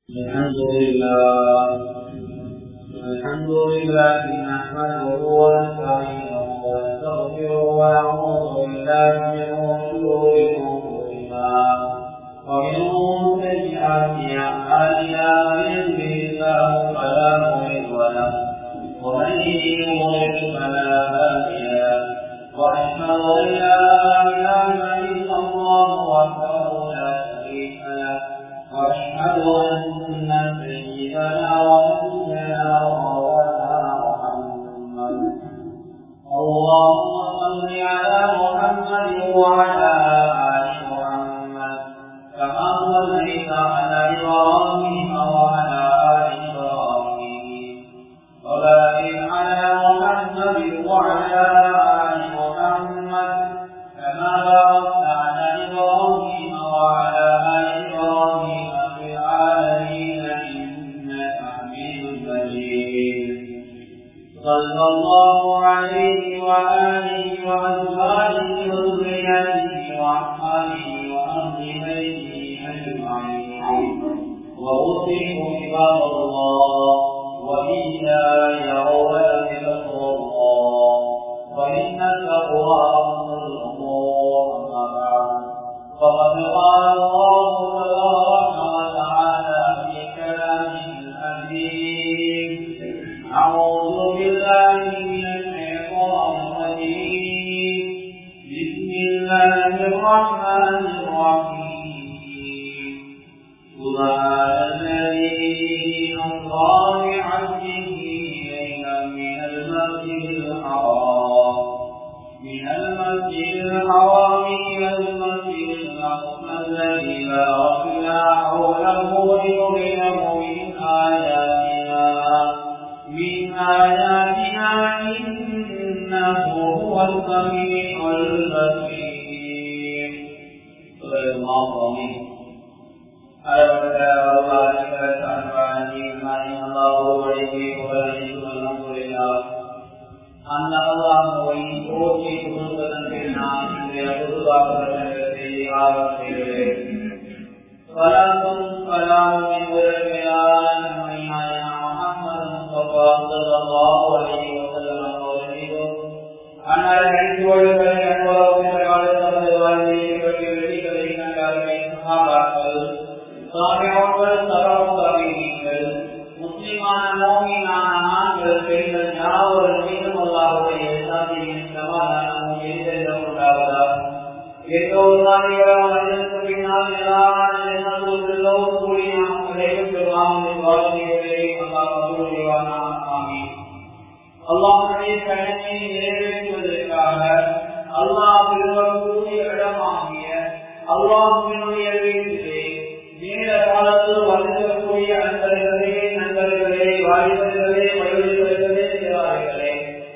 الحمد لله الحمد لله نحمده ونستعينه ونستغفره ونعوذ بالله من شرور انفسنا ومن سيئات اعمالنا من يهده الله فلا مضل له ومن يضلل فلا هادي له واشهد ان لا اله الا الله وحده لا شريك له واشهد ان سيدنا ونبينا ومولانا محمد اللهم صل على محمد وعلى ال محمد كما صليت على ابراهيم وعلى ال ابراهيم وبارك على محمد وعلى ال محمد كما باركت على ابراهيم وعلى ال ابراهيم في العالمين انك حميد مجيد صلى الله عليه وآله وأزواجه وذرياته وأصحابه وأهل بيته أجمعين وأوصيكم عباد الله وإياي أولا بتقوى الله فإن التقوى أمر الأمور أما بعد فقد قال الله تبارك وتعالى في كلامه الحكيم أعوذ بالله من الشيطان الرجيم بسم الله الرحمن الرحيم سبحان الذي أسرى بعبده ليلا من المسجد الحرام من المسجد الحرام إلى المسجد الأقصى الذي باركنا حوله لنريه من آياتنا من آياتنا إنه هو السميع البصير صدق الله العظيم அளவற்ற அருளாளர் அன்பானி அல்லாஹுவையே புகழளித்துள்ளார் அந்த அல்லாஹுவை போற்றி புகழ்வதற்கு நான் இன்றைய பொதுவாக ஆரம்பிக்கிறேன் சலாத்தும் சலாமும் உறவினால் நம்மையான முகமது முஸ்தபா ஸல்லல்லாஹு அலைஹி வஸல்லம் அவர்களையும் அன்னார் நடித்தோடுகளை அனுபவம் காலத்தமது வாழ்க்கையை பற்றி வெளிகளை கண்டார்கள் சஹாபாக்கள் சாமியோர்கள் சரவங்கள் முஸ்லிமான மோமினான ஆண்கள் பெண்கள் யாவரும் மீண்டும் அல்லாஹுடைய சாதியின் சமாதானமும் எரிதலும் உண்டாவதா எல்லோரும் நாளிகளும் அதற்கு பின்னால் எல்லா எல்லோரும் கூடி நாம் அனைவரும் பெருமானின் வாழ்க்கையை அல்லாஹ் அருள்வானா ஆமீன் அல்லாஹுடைய கடனை நிறைவேற்றுவதற்காக அல்லாஹ் விரும்பக்கூடிய இடமாகிய அல்லாஹுவினுடைய வீட்டிலே நீண்ட காலத்தில் வந்திருக்கக்கூடிய அன்பர்களே நண்பர்களே வாலிபர்களே வயோதிபர்களே சிறார்களே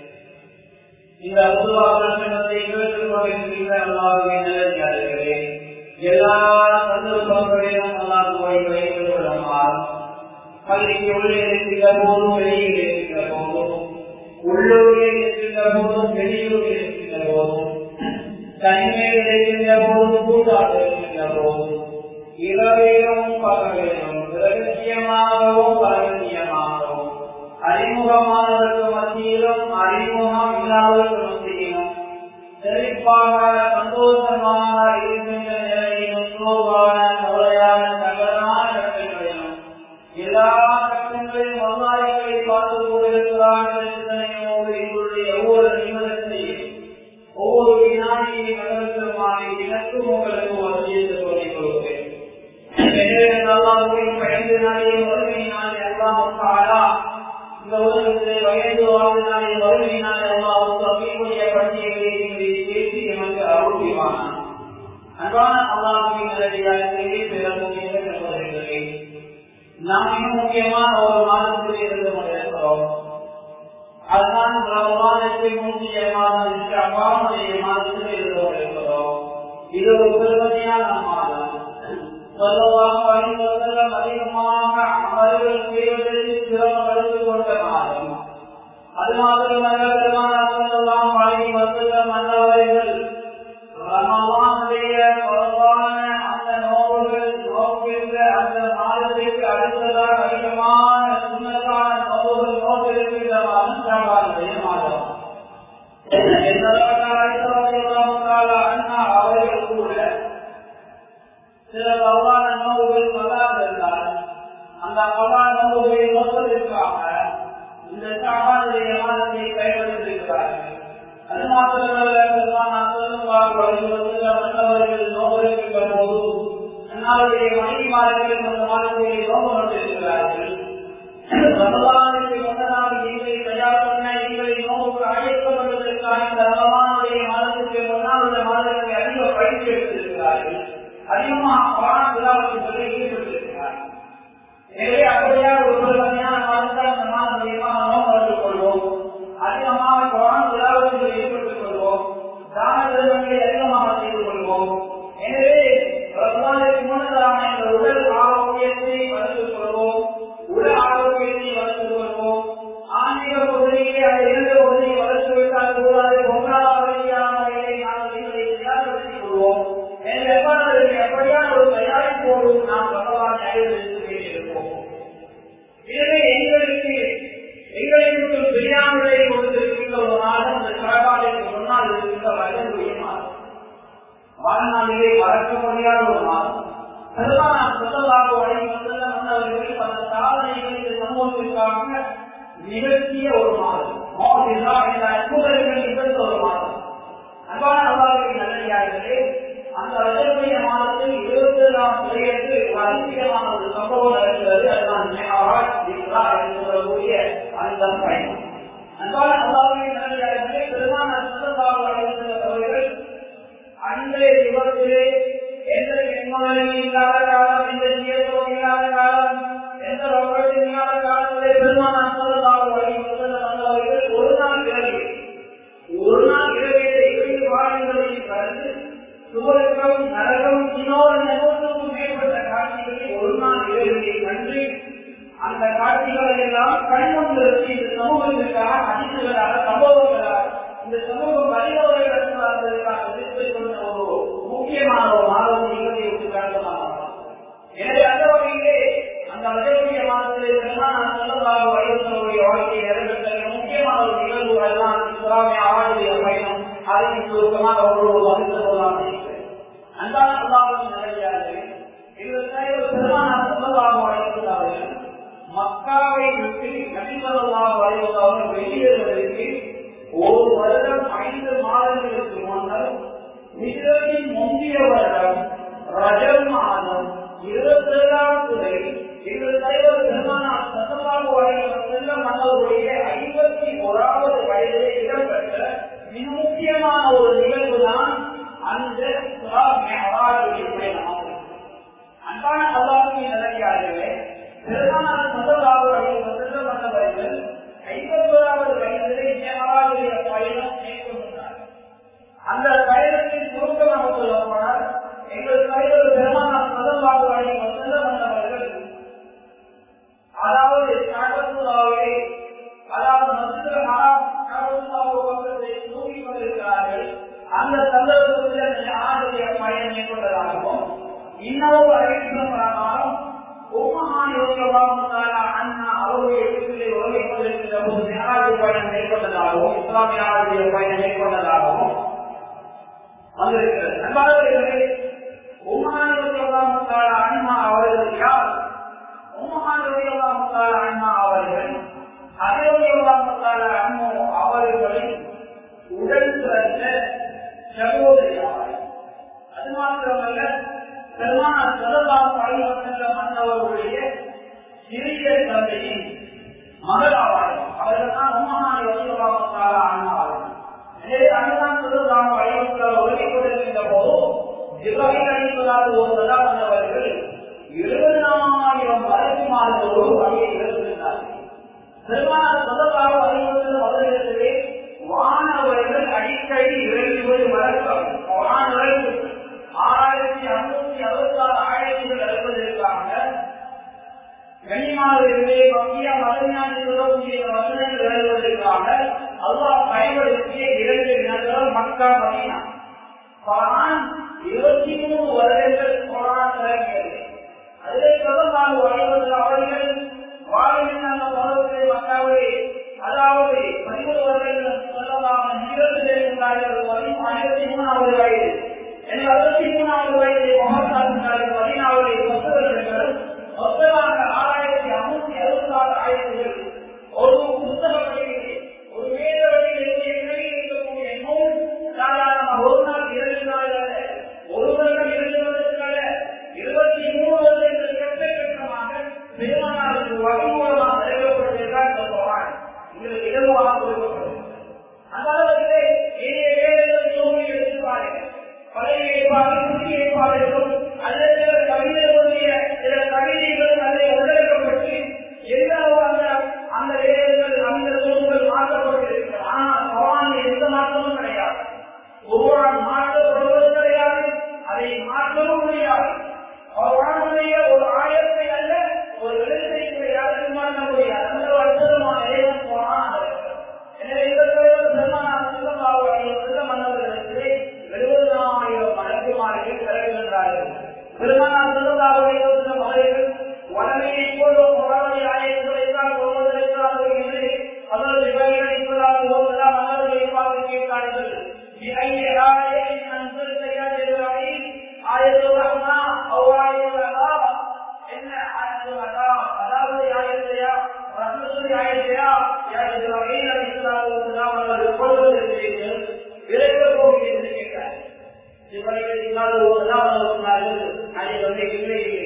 இந்த அபூர்வாசனத்தை கேட்டுக் கொண்டிருக்கின்ற அல்லாஹுவின் நிலையாளர்களே எல்லா சந்தர்ப்பங்களிலும் அல்லாஹுவை வைத்துக் கொள்ளுமாறு பள்ளிக்கு உள்ளே இருக்கின்ற போதும் வெளியில் இருக்கின்ற போதும் உள்ளூரில் இருக்கின்ற போதும் வெளியூரில் இருக்கின்ற போதும் தனிமையில் இருக்கின்ற போதும் கூட்டாக இருக்கின்ற போதும் இரவிலும் பகலிலும் ரகசியமாகவும் பரகசியமாகவும் அறிமுகமானவர்கள் மத்தியிலும் அறிமுகம் இல்லாதவர்கள் மத்தியிலும் செழிப்பாக சந்தோஷமாக இருக்கின்ற நிலையிலும் சோபான கவலையான சகலமான கட்டங்களிலும் எல்லா கட்டங்களிலும் வல்லாரிகளை பார்த்து கொண்டிருக்கிறார்கள் சிந்தனையோடு இவருடைய ஒவ்வொரு நிமிடத்தையும் ஒவ்வொரு வினாடியை கடலுமாறி எனக்கும் உங்களுக்கு வசியத்தை சொல்லிக் கொள்கிறேன் எனவே அல்லாஹ்வின் பயந்து நாளே வறுமையினாலே அல்லாஹ் இந்த உலகத்திலே வயது வாழ்நாளே வறுமையினாலே அல்லாஹ் தப்பிக்கூடிய பட்டியலை பேசி எமக்கு அருள் புரிவானான் அன்பான அல்லாஹ்வின் நல்லடியார்களே பிறகு சகோதரர்களே நாம் மிக முக்கியமான ஒரு மாதத்தில் இருந்து கொண்டிருக்கிறோம் அதுதான் ரமலானுக்கு முந்தைய மாதம் ஷபானுடைய மாதத்தில் இருந்து கொண்டிருக்கிறோம் இது ஒரு பெருமதியான மாதம் சொல்லலாம் அறிவதெல்லாம் அதிகமாக அமல்கள் செய்வதற்கு சிரமம் எடுத்து கொண்ட மாதம் அது மாத்திரமல்ல பெருமானாம் வழங்கி வந்துள்ள மன்னவர்கள் ரமலானுடைய பரவான அந்த நோவுகள் நோக்கின்ற அந்த மாதத்திற்கு அடுத்த அந்த பகவான் நோயை நோக்கத்திற்காக இந்த சாமானுடைய மாதத்தை கைவிட்டிருக்கிறார்கள் அது மாத்திரமல்ல பெருமான் அசல்வார் மற்றவர்கள் நோக்கிருக்கின்ற போது அன்னாருடைய மனைவிமார்கள் அந்த மாதத்தை நோக்கப்பட்டிருக்கிறார்கள் ரமலானுக்கு முன்னதாக நீங்களை தயார் பண்ண நீங்களை நோக்கு அழைக்கப்படுவதற்காக இந்த ரமலானுடைய மாதத்துக்கு முன்னால் உள்ள மாதத்தை அதிக பயிற்சி எடுத்திருக்கிறார்கள் அதிகமாக பாடம் விழாவுக்கு சொல்லி ஈடுபட்டிருக்கிறார்கள் எனவே அப்படியா ஒரு வகையான மாதத்தை அந்த மாதத்தையமாக நோக்கம் எடுத்துக் கொள்வோம் அதிகமாக குரான் விழாவுக்கு ஈடுபட்டுக் கொள்வோம் தான தர்மங்களை அதிகமாக செய்து கொள்வோம் எனவே ரமலானுக்கு முன்னதாக இந்த உடல் ஆரோக்கியத்தை வளர்த்துக் கொள்வோம் உடல் ஆரோக்கியத்தை வளர்த்துக் கொள்வோம் ஆன்மீக பகுதியை அந்த இரண்டு பகுதியை வளர்த்து விட்டால் கூடாது ஒன்றாவது வழியான வகையை நாம் இதை தயார்படுத்திக் கொள்வோம் எனவே எவ்வாறு எப்படியான ஒரு தயாரிப்போடு நாம் ரமலானை அடைவதற்கு இருப்போம் எனவே எங்களுக்கு எங்களுக்கு தெரியாமலே கொடுத்திருக்கின்ற ஒரு நாளும் அந்த கடப்பாளைக்கு முன்னால் இருக்கின்ற வயதுடைய மாதம் வாழ்நாளிலே மறக்க முடியாத ஒரு மாதம் அதுதான் நான் சொல்லலாக வழங்கி வந்துள்ள மன்னவர்கள் பல சாதனைகளை இந்த சமூகத்திற்காக நிகழ்த்திய ஒரு மாதம் மோதிலா என்ற அற்புதங்கள் நிகழ்ந்த ஒரு மாதம் அன்பான அல்லாவின் நல்லடியார்களே அந்த ரஜபுரிய மாதத்தில் இருபத்தி ஏழாம் துறையத்து ஒரு அதிசயமான ஒரு சம்பவம் நடக்கிறது அதுதான் மேகாவாட் திக்ரா என்று சொல்லக்கூடிய அந்த பயணம் அன்பான அல்லாவின் நல்லடியார்களே பெருமான சுந்தரபாபு அடைவர்கள் அன்றைய விபத்திலே எந்த பெண்மகளும் இல்லாத காலம் எந்த ஜீவத்தோடு இல்லாத காலம் எந்த ரொம்பவும் இல்லாத காலத்திலே பெருமான சுந்தரபாபு வந்தவர்கள் ஒரு நாள் இரவு ஒரு நாள் இரவிலே இரண்டு வாரங்களில் கலந்து சுவருக்கும் நரகம் இன்னொரு நகரத்துக்கும் மேற்பட்ட காட்சிகளை ஒரு நாள் இரவிலே கண்டு அந்த காட்சிகளை எல்லாம் கண்முன்னிறுத்தி இந்த சமூகத்திற்காக அதிர்ச்சிகளாக சம்பவங்களாக இந்த சமூகம் வலியோரை நடத்துவதற்காக எதிர்த்து கொண்ட ஒரு முக்கியமான ஒரு மாதம் நிகழ்ச்சி விட்டு காரணமாக எனவே அந்த வகையிலே அந்த வகையுடைய மாதத்திலே பெருமான் சொல்லதாக வலியுறுத்தக்கூடிய வாழ்க்கையை நிறைவேற்ற முக்கியமான ஒரு நிகழ்வுகள் தான் இஸ்லாமிய ஆளுடைய பயணம் அதை சுருக்கமாக ஒரு வகுத்து போலாம் அன்பான அல்லாவின் நிலையாக இது பெருமான் சொல்லதாக வலியுறுத்தார்கள் மக்காவை விட்டு நபிசல்லாஹ் வரைவதாக வெளியேறுவதற்கு ஒரு வருடம் ஐந்து மாதங்களுக்கு முன்னர் நிகழ்ச்சியின் முந்தைய வருடம் ரஜம் மாதம் இருபத்தி ஏழாம் துறை எங்கள் தலைவர் பெருமானார் சத்தமாக வரைவர் செல்ல மன்னருடைய ஐம்பத்தி ஓராவது வயதிலே இடம்பெற்ற மிக முக்கியமான ஒரு நிகழ்வு தான் அந்த அன்பான அல்லாஹின் நிலையாகவே பெருமானார் சத்தமாக வரைவர் செல்ல மன்னவர்கள் ஐம்பத்தோராவது வயதிலே மேகாவுடைய பயணம் மேற்கொண்டார் அந்த பயணத்தின் சுருக்கமாக சொல்லப்போனால் எங்கள் தலைவர் பெருமானார் சதவாக வரைவர் செல்ல மன்னவர்கள் அதாவது காபத்துல்லாவை அதாவது மசித ஹராம் காபத்துல்லாவை பக்கத்தை தூக்கி கொண்டிருக்கிறார்கள் அந்த சந்தர்ப்பத்தில் ஆளுடைய பயன் மேற்கொண்டதாகவும் இன்னொரு அறிவிக்கப்படாமலும் உம்மஹான் யோகவாக அண்ணா அவருடைய வீட்டிலே உலகை கொண்டிருக்கின்ற போது மேலாஜி பயணம் மேற்கொண்டதாகவும் இஸ்லாமிய ஆளுடைய பயணம் மேற்கொண்டதாகவும் வந்திருக்கிறது அன்பாளர்களே உம்மஹான் யோகவாக அண்ணா அவர்கள் யார் அண்ணா அவர்கள் அண்ணோ அவர்களின் உடல் பிறந்த சகோதரியாவார் அது மாத்திரமல்ல பெருமான சிறந்தாம் பழிவந்த மன்னவர்களுடைய சிறிய தந்தையின் மகளாவார் அவர்கள் தான் உம்மகான யோசிவாமத்தால அண்ணா அவர்கள் எனவே அண்ணன் சிறந்தாம் பழிவந்த உலகை கொண்டிருக்கின்ற போது இவ்வகை அளிப்பதாக ஒரு சதா வந்தவர்கள் இருபதாயிரம் மறைக்குமார்களோடு வழியை இழந்திருந்தார்கள் பெருமான சொந்தக்காக அறிவுறுத்தல் அவர்களிடத்திலே வானவர்கள் அடிக்கடி இறங்குவது வழக்கம் வானவர்கள் ஆறாயிரத்தி அறுநூத்தி அறுபத்தி ஆறு ஆயிரங்கள் அறுப்பதற்காக கனிமாவிலே மத்திய மதஞானி சொல்லக்கூடிய வசனங்கள் எழுதுவதற்காக அல்லாஹ் பயன்படுத்திய இரண்டு இனங்கள் மக்கா மதீனா குரான் இருபத்தி மூணு வருடங்கள் குரான் இறங்கியது அதிலே சொல்லலாம் வாழ்வது அவர்கள் வாழ்வின் அந்த பருவத்தை மக்காவை அதாவது பதிமூணு வருடங்கள் சொல்லலாம் நிகழ்ந்து தெரிந்தார்கள் ஆயிரத்தி மூணாவது வயது எனக்கு அறுபத்தி மூணாவது வயதை முகத்தார்கள் பதினாவது பத்து வருடங்கள் மொத்தமாக ஆறாயிரத்தி பெருமானாருக்கு வகை மூலமாக நிறைவேற்றப்பட்டதுதான் இந்த குரான் உங்களுக்கு இலகுவாக கொடுக்கப்படும் அந்த அளவுக்கு ஏனைய வேலைகள் மிகவும் எடுத்து பாருங்கள் பழைய ஏற்பாடு புதிய ஏற்பாடுகளும் அல்லது சில கவிதைகளுடைய சில கவிதைகளும் அதில் உள்ளடக்கப்பட்டு எந்த அந்த அந்த வேலைகள் அந்த நூல்கள் மாற்றப்பட்டிருக்கிறது ஆனால் குரானில் எந்த மாற்றமும் கிடையாது ஒவ்வொரு மாற்றப்படுவது கிடையாது அதை மாற்றவும் முடியாது குரானுடைய ஒரு ஆயத்தை அல்ல ஒரு எழுத்தை கிடையாது மாற்ற முடியாது அந்த அற்புதமான இறைவன் குரான் எனவே இந்த பெருமானார் செல்லமாக செல்ல மன்னர்களுக்கு எழுபதாயிரம் மடங்குமார்கள் செலவிடுகின்றார்கள் பெருமானார் செல்லதாக செல்ல மகளிர்கள் உடமையை போல குரானை ஆயங்களை தான் ஒருவதற்காக என்று அதற்கு இவைகளை சொல்லாது போதெல்லாம் மன்னர்களை பார்த்து கேட்கிறார்கள் بأي آية أنزلت يا جبرائيل آية الرحمة أو آية العذاب إن آية العذاب عذاب آية يا رحمة آية يا يا جبرائيل عليه الصلاة والسلام அவர்கள் கொள்வதற்கு விரைவில் போகிறது கேட்டார் ஜிப்ரீல் இல்லாத போதெல்லாம் அவர்கள் சொன்னார்கள் அதை வந்து இல்லை இல்லை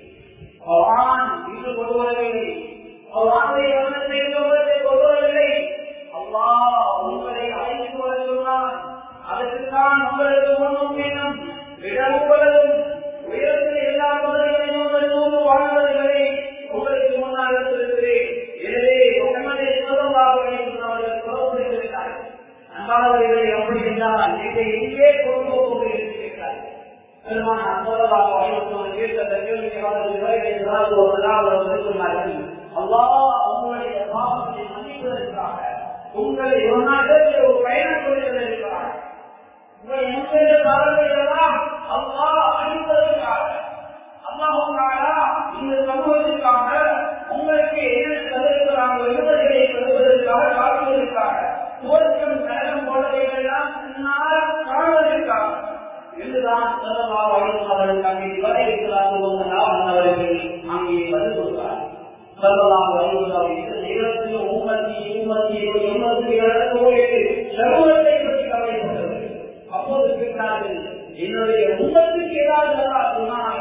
குர்ஆன் இது கொள்வதில்லை குர்ஆனை என்ன செய்தவரை கொள்வதில்லை அல்லாஹ் உங்களை அழைத்து வர சொன்னான் அதற்குத்தான் உங்களுக்கு முன்னும் பின்னும் விடவுகளும் உயரத்தில் எல்லா பகுதிகளையும் உங்களுக்கு வாழ்வதில்லை உங்களுக்கு முன்னால் இருக்கிறேன் எனவே முகமது சொல்லமாக அவர்கள் புறப்படுகிறார்கள் அன்பானவர்களை எப்படி என்றால் இதை எங்கே கொண்டு போகிறீர்கள் பெருமான அன்பதாக வாழ்வதோடு கேட்ட அந்த கேள்விக்கு அவர்கள் அவர்கள் சொன்னார்கள் அல்லாஹ் உங்களுடைய பாவத்தை மன்னிப்பதற்காக உங்களை ஒரு நாட்டில் ஒரு பயணம் கொண்டிருக்கிறார் உங்களை எங்களுடைய தவறுகளெல்லாம் அல்லாஹ் அழிப்பதற்காக அல்லாஹாலா இந்த சமூகத்திற்காக உங்களுக்கு என்ன தருகிறாங்க விடுதலைகளை பெறுவதற்காக காட்டுவதற்காக துவக்கம் நரகம் போன்றவைகளெல்லாம் பின்னால் காணுவதற்காக என்றுதான் சொல்லலாம் அவர்கள் அங்கே வரை இருக்கிறார்கள் அவர்கள் அங்கே பதில் கொடுக்கிறார் சொல்லலாம் வருவதாக நேரத்தில் உம்மத்தி உம்மத்தி எண்பத்தி இரண்டு சமூகத்தை பற்றி கவலைப்பட்டது அப்போது கேட்டார்கள் என்னுடைய உம்மத்துக்கு ஏதாவது சொன்னாங்க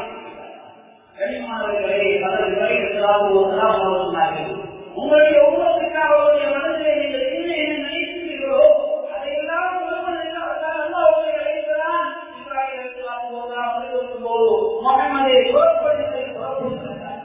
கனிமானவர்களே அதற்கு வரை இருக்கிறார்கள் சொன்னார்கள் உங்களுடைய உம்மத்துக்காக உங்களுடைய மனதிலே நீங்கள் என்ன என்ன நினைக்கிறீர்களோ அதையெல்லாம் முகமதை புறப்படுத்தி புறப்படுத்தினார்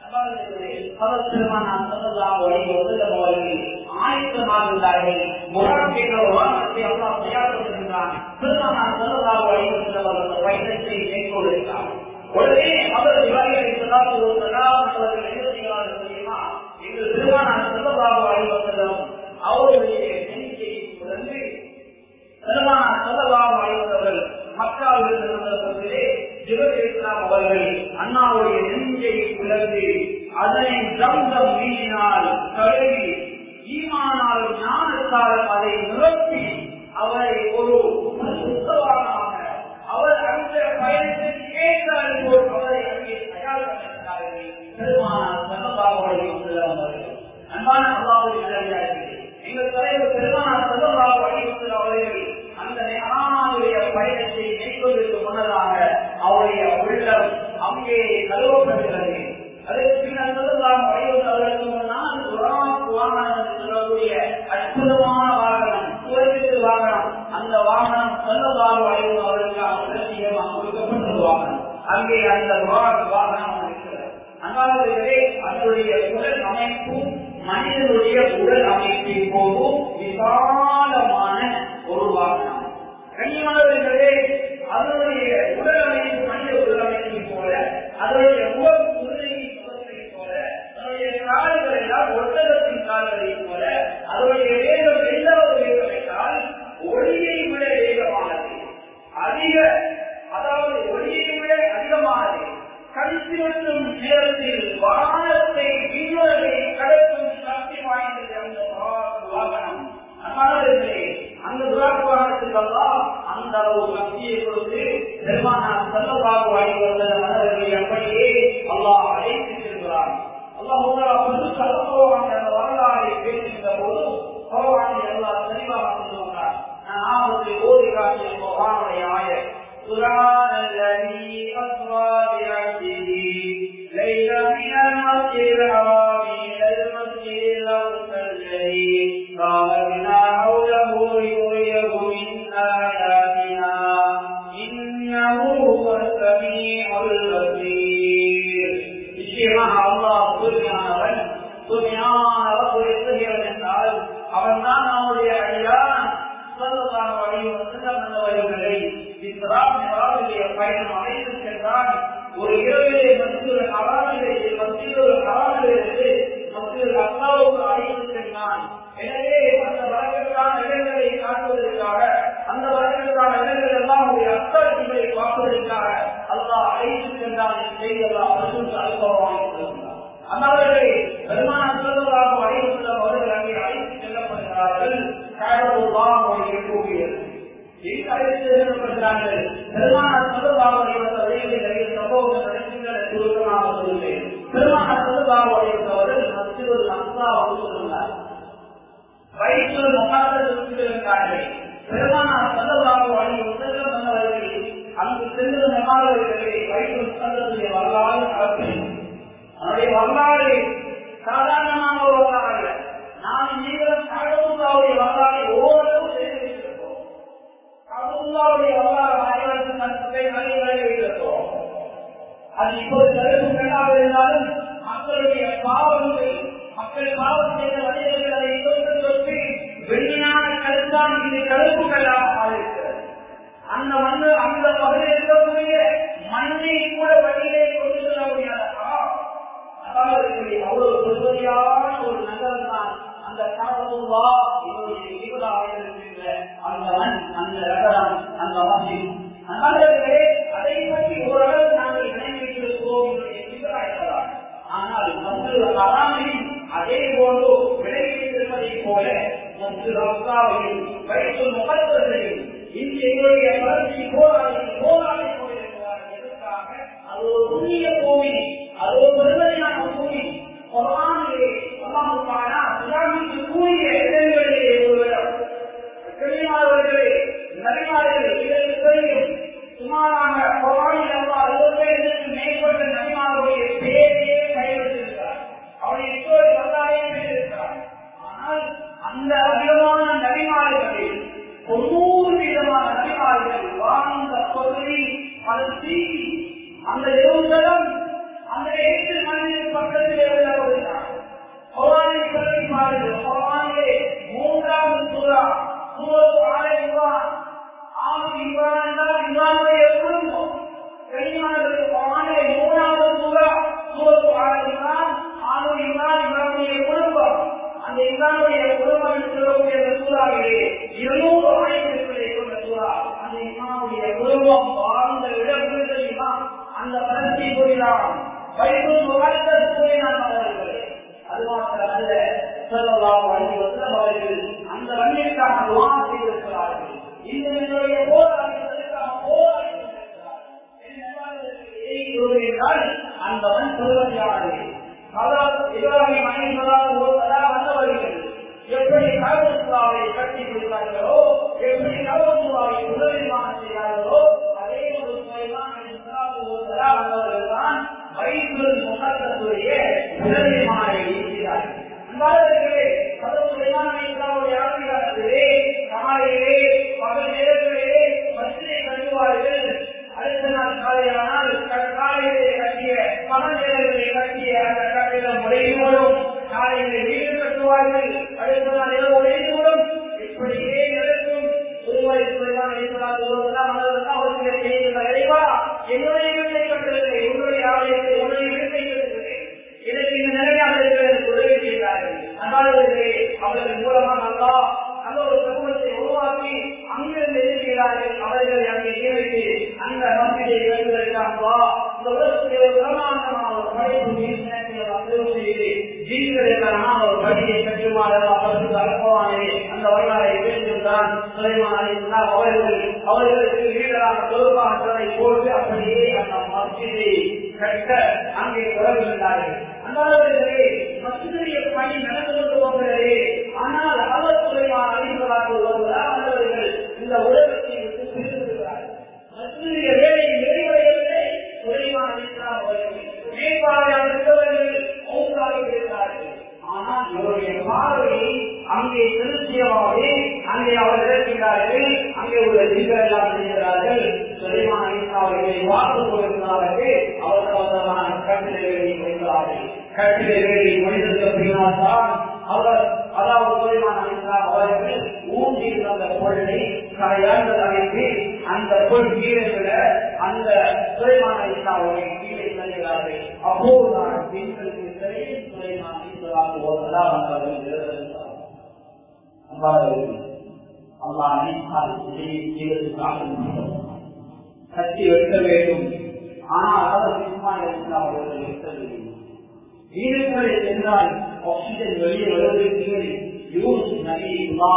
ஆயத்தமாகிறார்கள் முகாமிகள் வாகனத்தை அல்லா தயாரித்திருக்கிறான் திருமணம் சொல்லதாக வழிபடுத்தவர்கள் பயணத்தை மேற்கொள்கிறார் உடனே அவர் இவர்களை அவர்கள் என்ன செய்கிறார்கள் தெரியுமா எங்கள் திருமணம் சொல்லதாக வழிபடுத்தலும் அவருடைய எண்ணிக்கையை தொடர்ந்து திருமணம் சொல்லதாக வழிபட்டவர்கள் மக்காவில் இருந்தவர்களே ஜிவதேஸ்லாம் அவர்கள் அண்ணாவுடைய நெஞ்சை பிளந்து அதனை தம்தம் மீறினால் கழுவி ஈமானாலும் ஞானத்தாலும் அதை நிரப்பி அவரை ஒரு சுத்தவானமாக அவர் அந்த பயணத்தில் கேட்டால் போல் அவரை அங்கே தயார் பண்ணியிருந்தார்கள் பெருமானார் செல்லபாவுடைய அவர்கள் அன்பான அல்லாவுடைய நிலையார்கள் எங்கள் தலைவர் பெருமானார் செல்லபாவு அடிவத்தில் அவர்கள் அந்த ஞானுடைய பயணத்தை மேற்கொள்வதற்கு முன்னதாக அவருடைய உள்ளம் அங்கே கழுவப்படுகிறது அதற்கு பின்னர் சொல்லலாம் வடிவத்தில் அவர்களுக்கு முன்னால் குரான் வாகனம் சொல்லக்கூடிய அற்புதமான வாகனம் சுவர்க்கத்து வாகனம் அந்த வாகனம் சொல்லலாம் வடிவம் அவர்களுக்கு அவசியமாக கொடுக்கப்பட்ட வாகனம் அங்கே அந்த வாகனம் இருக்கிறது அங்காளர்களே அதனுடைய உடல் அமைப்பு மனிதனுடைய உடல் அமைப்பை போதும் விசாலமான ஒரு வாகனம் கண்ணியமானவர்களே அதனுடைய உடல் அமைப்பு மனித உடல் அமைப்பை போல அதனுடைய முகம் உருளையை முகத்தை போல அதனுடைய கால்கள் எல்லாம் ஒட்டகத்தின் கால்களை போல அதனுடைய வேகம் எந்த ஒரு வேகம் என்றால் ஒளியை விட வேகமானது அதிக அதாவது ஒளியை விட அதிகமானது கழித்திருக்கும் நேரத்தில் வாகனத்தை விண்வதை கடக்கும் சக்தி வாய்ந்தது அந்த வாகனம் அந்த துராக்கு வாகனத்துக்கெல்லாம் அந்த அளவு சக்தியை கொடுத்து பெருமானார் செல்ல தூய்மையான ரப்பு எத்துகிறவன் என்றால் அவன் தான் நம்முடைய அடியான் சொல்லலாம் வழிவர்களை இஸ்லாமிய பயணம் அழைத்து சென்றான் ஒரு இரவிலே மத்திய அறாமிலே மத்திய அறாமிலிருந்து மத்திய அல்லாவுக்கு அழைத்து சென்றான் எனவே அந்த வரவிற்கான இடங்களை காட்டுவதற்காக அந்த வரவிற்கான இடங்கள் எல்லாம் ஒரு அத்தாட்சிகளை பார்ப்பதற்காக அல்லாஹ் அழைத்து சென்றான் என்று செய்தெல்லாம் அரசு அனுபவமாக அல்லாதவர்களை பெருமான சொல்வதாக அழைத்து அவர்கள் அங்கே அழைத்து செல்லப்படுகிறார்கள் காயமுல்லாம் இருக்கக்கூடியது அங்கு சென்று நமாதவர்களை வயிற்று முகந்ததுடைய வரலாறு அவருடைய வரலாறு சாதாரணமான ஒரு வரலாறு அல்ல நான் நீங்களும் கடவுளாவுடைய வரலாறை ஓரளவு செய்து வைத்திருக்கோம் கடவுளாவுடைய வரலாறு ஆயிரத்து நட்பை வழிகளை வைத்திருக்கோம் அது இப்போது தடுப்பு பெண்ணாக இருந்தாலும் மக்களுடைய பாவங்கள் மக்கள் பாவம் செய்த வழிகளை தொட்டு தொட்டு வெள்ளியான கருத்தான் இது கருப்புகளாக இருக்கிறது அந்த மண்ணு அந்த பகுதியில் இருக்கக்கூடிய மண்ணை கூட வழியிலே கொண்டு செல்ல முடியாதா அவ்வளவு பெருமதியான ஒரு நகரம் தான் அந்த காலத்துல்லா என்னுடைய வீடாக இருக்கின்ற அந்த மண் அந்த நகரம் அந்த மசித் நகரத்திலே அதை பற்றி ஓரளவு நாங்கள் நினைவிட்டிருக்கிறோம் என்னுடைய வீடாக ஆனால் மற்றொரு அறாமையும் அதே போன்று விளைவித்திருப்பதை போல மற்றொரு அக்காவையும் வயிற்று முகத்தையும் இந்த எங்களுடைய வளர்ச்சி போராடி போராடி கொண்டிருக்கிறார்கள் எதற்காக அது ஒரு புண்ணிய பூமி அது ஒரு பெருமதியான பூமி குரானிலே அல்லாஹுக்கான இஸ்லாமிக்கு கூடிய இடங்களிலே ஒரு இடம் கண்ணியமானவர்களே நபிமார்களே இதற்கு தெரியும் சுமாராக குரானில் அல்லா அறுபத்தைந்துக்கு மேற்பட்ட நபிமாருடைய பேரையே பயன்படுத்தியிருக்கிறார் அவருடைய இப்போது வந்தாயே பெற்றிருக்கிறார் ஆனால் அந்த அதிகமான நபிமார்களில் தொண்ணூறு விதமான நபிமார்கள் வாழ்ந்த பகுதி அது தீங்கி அந்த எருசலம் அந்த எட்டு மனிதன் பக்கத்திலே உள்ளவர்கள் குரானை சொல்லி பாருங்கள் குரானிலே மூன்றாவது சூறா சூரத்து ஆலை இவான் ஆறு இவான் என்றால் இவானுடைய குடும்பம் கனிமானவர்கள் குரானிலே மூணாவது சூறா சூரத்து ஆலை இவான் ஆறு இவான் இவானுடைய குடும்பம் அந்த இவானுடைய குடும்பம் என்று சொல்லக்கூடிய அந்த சூறாவிலே இருநூறு ஆயிரத்திற்குள்ளே கொண்ட சூறா அந்த இமானுடைய குடும்பம் வாழ்ந்த இடம் தெரியுமா அந்த வளர்ச்சி கூறினான் வைக்கும் முகத்த கூறினான் அவர்களே அது மாத்திரமல்ல சொல்லலாம் வழங்கி வந்த அவர்கள் அந்த வன்னிற்கான துவா செய்திருக்கிறார்கள் இந்த என்னுடைய போராட்டத்திற்கான போராடி என்றால் அந்த மண் சொல்வதையானது இப்ராஹிம் அணிவதாக வந்தவர்கள் எப்படி கருத்துவாவை கட்டி பிடித்தார்களோ எப்படி கருத்துவாவை உதவிமானம் செய்தார்களோ அதே ஒரு வந்தவர்கள்தான் வயிற்று முகத்துடைய உதவிமானை இருக்கிறார்கள் அன்பாளர்களே கதவுடைய ஆட்சியாளர்களே காலையிலே பகல் நேரத்திலே மசிதை கழுவார்கள் அடுத்த நாள் காலையானால் காலையிலே கட்டிய பகல் நேரத்திலே கட்டிய அந்த கட்டிடம் முறையோடும் காலையிலே வீடு கட்டுவார்கள் அடுத்த நாள் இரவு உடையோடும் இப்படியே நடக்கும் ஒருவரை என்னுடைய வீட்டை கட்டுவதில்லை உன்னுடைய ஆலயத்தை உன்னுடைய வீட்டை கட்டுவதில்லை எனக்கு இந்த நிலையாக இருக்கிறது உதவி செய்தார்கள் அன்பாளர்களே அவர்கள் மூலமாக அல்லா அந்த ஒரு சமூகத்தை உருவாக்கி அங்கிருந்து இருக்கிறார்கள் அவர்கள் அங்கே நியமித்து அந்த மசிதை எழுதுவதற்காக இந்த உலகத்திலே ஒரு பிரமாண்டமான ஒரு படைப்பு அபியோகம் செய்து ஜீவிகளுக்கான ஒரு பணியை கட்டுமாறு அவருக்கு அனுபவானே அந்த வரலாறை பேசியிருந்தான் சுலைமான் அவர்கள் அவர்களுக்கு வீடரான தொழிற்பாளர்களை போட்டு அப்படியே அந்த மசிதை கட்ட அங்கே தொடர்கின்றார்கள் அன்பாளர்களே மசிதைய பணி நடந்து கொண்டு போகிறது ஆனால் அவர் சுலைமான் அறிந்ததாக உள்ளவர்கள் இந்த உலகத்தை விட்டு பிரிந்திருக்கிறார்கள் மசிதைய வேலை நிறைவடையவில்லை சுலைமான் அறிந்தார் மேற்பார்வையாக இருந்தவர்கள் மௌசாக இருக்கிறார்கள் ஆனால் இவருடைய பார்வையை அங்கே திருச்சியமாகவே அங்கே அவர் இருக்கிறார்கள் அங்கே உள்ள ஜீவர்கள் எல்லாம் செய்கிறார்கள் சுலைமான அவர்களை வாக்கு கொடுக்கிறார்கள் அவர்கள் கட்டளைகளை வைக்கிறார்கள் கட்டிலை மனிதனுக்கு பின்னால் தான் அவர் அதாவது சுலைமான் அலிஸ்லாம் அவர்கள் ஊன்றி அந்த பொருளை கரையாண்டு அமைத்து அந்த பொருள் கீழே விட அந்த சுலைமான் அலிஸ்லாம் அவர்களை கீழே தள்ளுகிறார்கள் அப்போது நான் பெண்களுக்கு சிறையில் சுலைமான் அலிஸ்லாம் போதெல்லாம் அவர்கள் அல்லா நினைத்தால் கட்டி வைக்க வேண்டும் ஆனால் அவர் இஸ்மாயில் அவர்கள் வைக்கவில்லை வீடுகளில் சென்றால் ஆக்சிஜன் வெளியே வருவதற்கு யூஸ் நபி